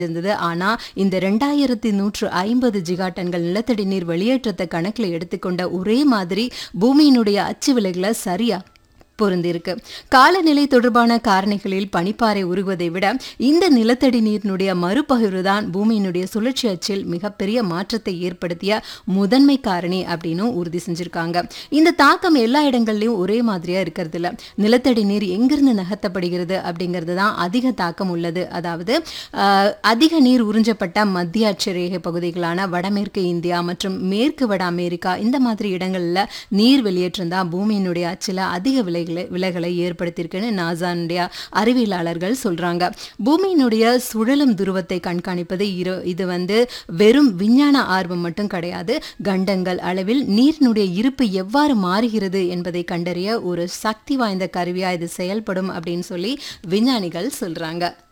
இருந்தது ஆனா இந்த ரெண்டாயிரத்தி நூற்று ஐம்பது ஜிகாட்டன்கள் நிலத்தடி நீர் வெளியேற்றத்தை கணக்குல எடுத்துக்கொண்ட ஒரே மாதிரி பூமியினுடைய அச்சு விலைகளை சரியா பொருந்திருக்கு காலநிலை தொடர்பான காரணிகளில் பனிப்பாறை உருகுவதை விட இந்த நிலத்தடி நீரினுடைய மறுபகிர்வு தான் பூமியினுடைய சுழற்சி அச்சில் மிகப்பெரிய மாற்றத்தை ஏற்படுத்திய முதன்மை காரணி அப்படின்னு உறுதி செஞ்சிருக்காங்க இந்த தாக்கம் எல்லா இடங்கள்லயும் ஒரே மாதிரியா இருக்கிறது இல்ல நிலத்தடி நீர் எங்கிருந்து நகர்த்தப்படுகிறது அப்படிங்கிறது தான் அதிக தாக்கம் உள்ளது அதாவது ஆஹ், அதிக நீர் உறிஞ்சப்பட்ட மத்திய அட்சரேகை பகுதிகளான வடமேற்கு இந்தியா மற்றும் மேற்கு வட அமெரிக்கா இந்த மாதிரி இடங்கள்ல நீர் வெளியேற்றம் தான் பூமியினுடைய அச்சில அதிக விலைகளை விலைகளை ஏற்படுத்தியிருக்குன்னு நாசானுடைய அறிவியலாளர்கள் சொல்றாங்க பூமியினுடைய சுழலும் துருவத்தை கண்காணிப்பது இரு இது வந்து வெறும் விஞ்ஞான ஆர்வம் மட்டும் கிடையாது கண்டங்கள் அளவில் நீரினுடைய இருப்பு எவ்வாறு மாறுகிறது என்பதை கண்டறிய ஒரு சக்தி வாய்ந்த கருவியா இது செயல்படும் அப்படின்னு சொல்லி விஞ்ஞானிகள் சொல்றாங்க